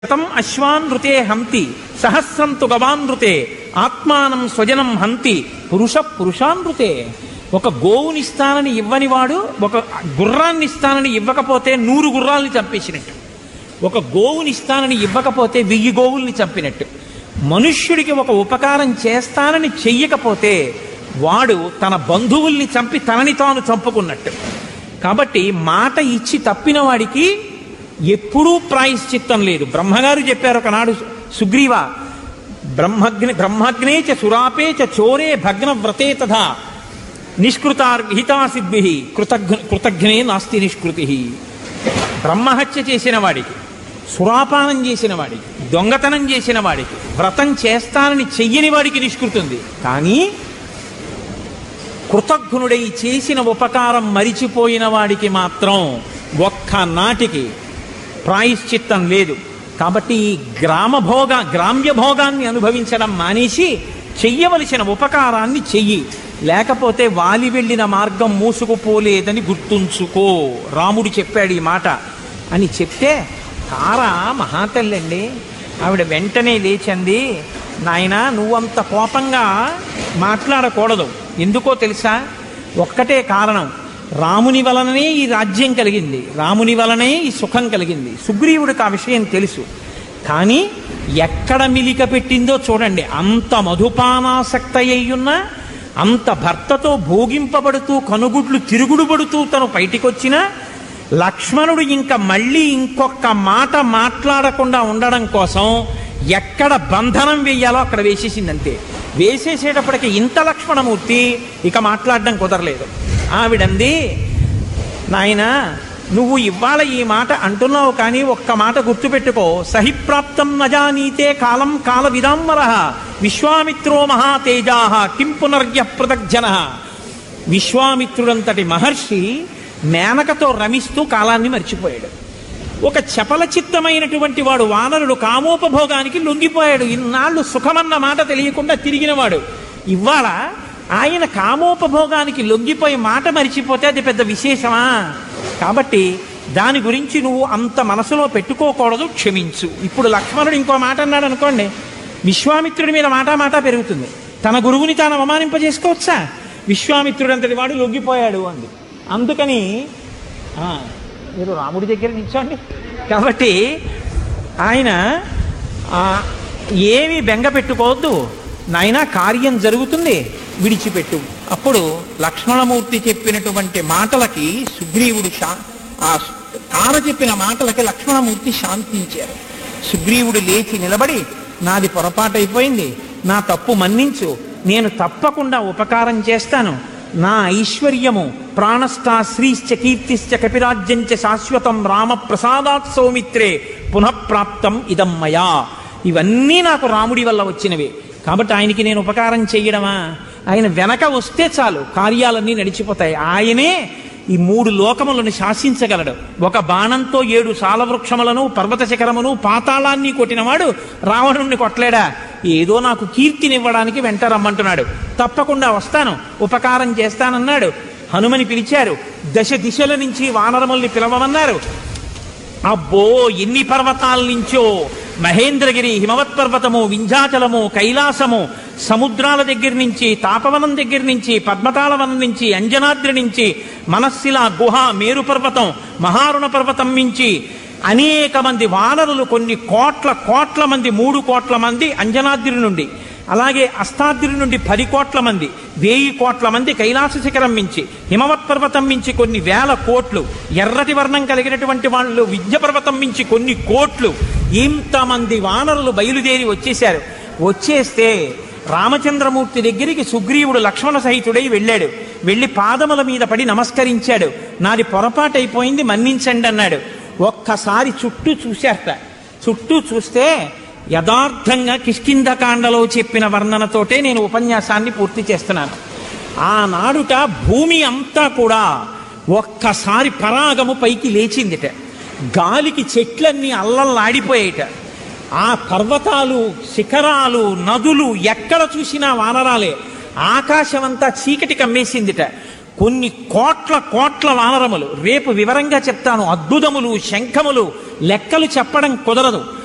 శతం అశ్వానృతే హంతి సహస్రంతు గవానృతే ఆత్మానం స్వజనం హంతి పురుష పురుషానృతే ఒక గోవుని ఇస్తానని ఇవ్వని వాడు ఒక గుర్రాన్ని ఇస్తానని ఇవ్వకపోతే నూరు గుర్రాల్ని చంపేసినట్టు ఒక గోవుని ఇస్తానని ఇవ్వకపోతే వెయ్యి గోవుల్ని చంపినట్టు మనుష్యుడికి ఒక ఉపకారం చేస్తానని చెయ్యకపోతే వాడు తన బంధువుల్ని చంపి తనని తాను చంపుకున్నట్టు కాబట్టి మాట ఇచ్చి తప్పిన వాడికి ఎప్పుడూ ప్రాయశ్చిత్తం లేదు బ్రహ్మగారు చెప్పారు ఒకనాడు సుగ్రీవ బ్రహ్మగ్ని బ్రహ్మగ్నే చ సురాపే చ చోరే భగ్నవ్రతే తథా నిష్కృతార్ విహితాసిద్భి కృతజ్ఞ కృతజ్ఞనే నాస్తి నిష్కృతి బ్రహ్మహత్య చేసిన వాడికి సురాపానం చేసిన వాడికి దొంగతనం చేసిన వాడికి వ్రతం చేస్తానని చెయ్యని వాడికి నిష్కృతుంది కానీ కృతజ్ఞుడై చేసిన ఉపకారం మరిచిపోయిన వాడికి మాత్రం ఒక్క నాటికి ప్రాయశ్చిత్తం లేదు కాబట్టి ఈ గ్రామ భోగ గ్రామ్య భోగాన్ని అనుభవించడం మానేసి చెయ్యవలసిన ఉపకారాన్ని చెయ్యి లేకపోతే వాలి వెళ్ళిన మార్గం మూసుకుపోలేదని గుర్తుంచుకో రాముడు చెప్పాడు ఈ మాట అని చెప్తే తార మహాతల్లండి ఆవిడ వెంటనే లేచంది నాయన నువ్వంత కోపంగా మాట్లాడకూడదు ఎందుకో తెలుసా ఒక్కటే కారణం రాముని వలననే ఈ రాజ్యం కలిగింది రాముని వలనే ఈ సుఖం కలిగింది సుగ్రీవుడికి ఆ విషయం తెలుసు కానీ ఎక్కడ మిలిక పెట్టిందో చూడండి అంత మధుపానాసక్త అయ్యున్నా అంత భర్తతో భోగింపబడుతూ కనుగుడ్లు తిరుగుడు పడుతూ తను బయటికొచ్చినా లక్ష్మణుడు ఇంకా మళ్ళీ ఇంకొక మాట మాట్లాడకుండా ఉండడం కోసం ఎక్కడ బంధనం వేయాలో అక్కడ వేసేసిందంతే వేసేసేటప్పటికి ఇంత లక్ష్మణమూర్తి ఇక మాట్లాడడం కుదరలేదు ఆవిడంది నాయన నువ్వు ఇవాళ ఈ మాట అంటున్నావు కానీ ఒక్క మాట గుర్తుపెట్టుకో సహిప్రాప్తం నజానీతే కాలం కాల విదాంబర విశ్వామిత్రో మహాతేజా కిం పునర్య పృథగ్జన విశ్వామిత్రుడంతటి మహర్షి మేనకతో రమిస్తూ కాలాన్ని మర్చిపోయాడు ఒక చపల చిత్తమైనటువంటి వాడు వానరుడు కామోపభోగానికి లొంగిపోయాడు ఇన్నాళ్ళు సుఖమన్న మాట తెలియకుండా తిరిగినవాడు ఇవాళ ఆయన కామోపభోగానికి లొంగిపోయి మాట మరిచిపోతే అది పెద్ద విశేషమా కాబట్టి దాని గురించి నువ్వు అంత మనసులో పెట్టుకోకూడదు క్షమించు ఇప్పుడు లక్ష్మణుడు ఇంకో మాట అన్నాడు అనుకోండి విశ్వామిత్రుడి మీద మాట మాట పెరుగుతుంది తన గురువుని తాను అవమానింపజేసుకోవచ్చా విశ్వామిత్రుడు అంతటి వాడు లొంగిపోయాడు అంది అందుకని ఆ, మీరు రాముడి దగ్గర నిల్చోండి కాబట్టి ఆయన ఆ, ఏమీ బెంగ పెట్టుకోవద్దు నాయన కార్యం జరుగుతుంది విడిచిపెట్టు అప్పుడు లక్ష్మణమూర్తి చెప్పినటువంటి మాటలకి సుగ్రీవుడు శా ఆ తార చెప్పిన మాటలకి లక్ష్మణమూర్తి శాంతించారు సుగ్రీవుడు లేచి నిలబడి నాది పొరపాటైపోయింది నా తప్పు మన్నించు నేను తప్పకుండా ఉపకారం చేస్తాను నా ఐశ్వర్యము ప్రాణస్థా శ్రీశ్చ కీర్తిశ్చ కపిరాజ్యంచ శాశ్వతం రామ ప్రసాదాత్ సౌమిత్రే పునఃప్రాప్తం ఇదం మయా ఇవన్నీ నాకు రాముడి వల్ల వచ్చినవి కాబట్టి ఆయనకి నేను ఉపకారం చేయడమా ఆయన వెనక వస్తే చాలు కార్యాలన్నీ నడిచిపోతాయి ఆయనే ఈ మూడు లోకములను శాసించగలడు ఒక బాణంతో ఏడు సాలవృక్షములను పర్వత శిఖరమును పాతాళాన్ని కొట్టినవాడు రావణుణ్ణి కొట్టలేడా ఏదో నాకు కీర్తినివ్వడానికి వెంట రమ్మంటున్నాడు తప్పకుండా వస్తాను ఉపకారం చేస్తానన్నాడు హనుమని పిలిచారు దశ దిశల నుంచి వానరముల్ని పిలవమన్నారు అబ్బో ఎన్ని పర్వతాల నుంచో మహేంద్రగిరి హిమవత్ పర్వతము వింధ్యాచలము కైలాసము సముద్రాల దగ్గర నుంచి తాపవనం దగ్గర నుంచి పద్మతాళవనం నుంచి అంజనాద్రి నుంచి మనస్సిల గుహ మేరు పర్వతం మహారుణ పర్వతం నుంచి అనేక మంది వానరులు కొన్ని కోట్ల కోట్ల మంది మూడు కోట్ల మంది అంజనాద్రి నుండి అలాగే అస్తాద్రి నుండి పది కోట్ల మంది వెయ్యి కోట్ల మంది కైలాస శిఖరం మించి హిమవత్ పర్వతం మించి కొన్ని వేల కోట్లు ఎర్రటి వర్ణం కలిగినటువంటి వాళ్ళు విద్య పర్వతం మించి కొన్ని కోట్లు ఇంతమంది వానరులు బయలుదేరి వచ్చేశారు వచ్చేస్తే రామచంద్రమూర్తి దగ్గరికి సుగ్రీవుడు లక్ష్మణ సహితుడై వెళ్ళాడు వెళ్ళి పాదముల మీద పడి నమస్కరించాడు నాది పొరపాటైపోయింది మన్నించండి అన్నాడు ఒక్కసారి చుట్టూ చూశారట చుట్టూ చూస్తే యథార్థంగా కిష్కింధకాండలో చెప్పిన వర్ణనతోటే నేను ఉపన్యాసాన్ని పూర్తి చేస్తున్నాను ఆనాడుట భూమి అంతా కూడా ఒక్కసారి పరాగము పైకి లేచిందిట గాలికి చెట్లన్నీ అల్లల్లాడిపోయేట ఆ పర్వతాలు శిఖరాలు నదులు ఎక్కడ చూసినా వానరాలే ఆకాశమంతా చీకటి కమ్మేసిందిట కొన్ని కోట్ల కోట్ల వానరములు రేపు వివరంగా చెప్తాను అద్భుతములు శంఖములు లెక్కలు చెప్పడం కుదరదు